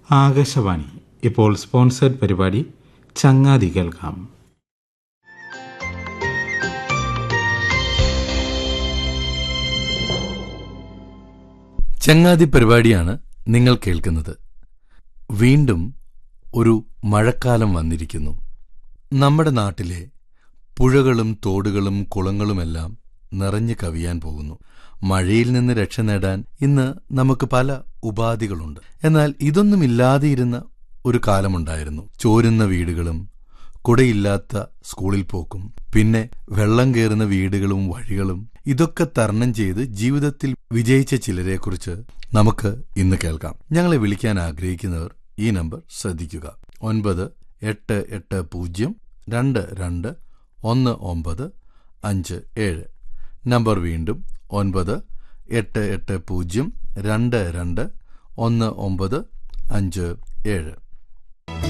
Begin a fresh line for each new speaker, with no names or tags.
ആകാശവാണി ഇപ്പോൾ സ്പോൺസേഡ് പരിപാടി ചങ്ങാതി കേൾക്കാം
ചങ്ങാതി പരിപാടിയാണ് നിങ്ങൾ കേൾക്കുന്നത് വീണ്ടും ഒരു മഴക്കാലം വന്നിരിക്കുന്നു നമ്മുടെ നാട്ടിലെ പുഴകളും തോടുകളും കുളങ്ങളുമെല്ലാം നിറഞ്ഞു കവിയാൻ പോകുന്നു മഴയിൽ നിന്ന് രക്ഷ നേടാൻ ഇന്ന് നമുക്ക് പല ഉപാധികളുണ്ട് എന്നാൽ ഇതൊന്നുമില്ലാതെയിരുന്ന ഒരു കാലമുണ്ടായിരുന്നു ചോരുന്ന വീടുകളും കുടയില്ലാത്ത സ്കൂളിൽ പോക്കും പിന്നെ വെള്ളം കയറുന്ന വീടുകളും വഴികളും ഇതൊക്കെ തരണം ചെയ്ത് ജീവിതത്തിൽ വിജയിച്ച ചിലരെക്കുറിച്ച് നമുക്ക് ഇന്ന് കേൾക്കാം ഞങ്ങളെ വിളിക്കാൻ ആഗ്രഹിക്കുന്നവർ ഈ നമ്പർ ശ്രദ്ധിക്കുക ഒൻപത് എട്ട് എട്ട് പൂജ്യം രണ്ട് രണ്ട് ഒന്ന് ഒമ്പത് അഞ്ച് ഏഴ് നമ്പർ വീണ്ടും ഒൻപത് എട്ട് എട്ട് പൂജ്യം രണ്ട് രണ്ട് ഒന്ന് ഒമ്പത് അഞ്ച് ഏഴ്